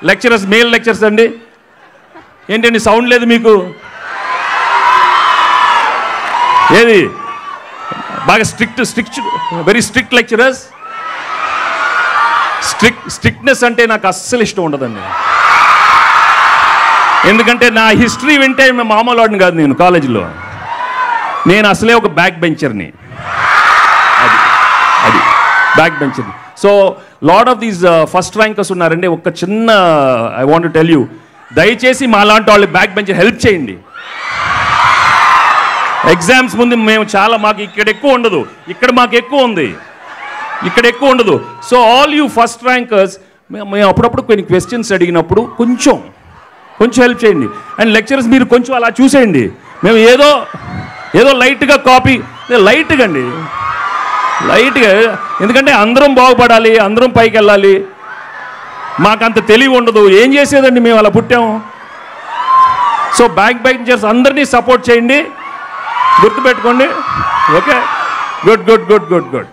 lecturers male lecturers అండి ఏంటండి sound లేదు మీకు ఏది బాగా strict strict very strict lecturers strict strictness అంటే నాకు అస్సలు ఇష్టం ఉండదండి ఎందుకంటే నా హిస్టరీ వింటే మా మామూలు వాడిని కాదు నేను కాలేజీలో నేను అసలే ఒక బ్యాక్ బెంచర్ని అది అది బ్యాక్ బెంచర్ని so lot of these first rankers ఉన్నారండి ఒక చిన్న ఐ వాంట్ టెల్ యూ దయచేసి మా లాంటి వాళ్ళు బ్యాక్ బెంచర్ హెల్ప్ చేయండి ఎగ్జామ్స్ ముందు మేము చాలా మాకు ఇక్కడ ఎక్కువ ఉండదు ఇక్కడ మాకు ఎక్కువ ఉంది ఇక్కడ ఎక్కువ ఉండదు so all you first rankers మేము అప్పుడప్పుడు కొన్ని క్వశ్చన్స్ అడిగినప్పుడు కొంచెం కొంచెం హెల్ప్ చేయండి అండ్ లెక్చరర్స్ మీరు కొంచెం అలా చూసేయండి మేము ఏదో ఏదో లైట్గా కాపీ లైట్గా అండి లైట్గా ఎందుకంటే అందరం బాగుపడాలి అందరం పైకి వెళ్ళాలి మాకంత తెలివి ఉండదు ఏం చేసేదండి మేము అలా పుట్టాము సో బ్యాక్ బెంచర్స్ అందరినీ సపోర్ట్ చేయండి గుర్తుపెట్టుకోండి okay good good good good good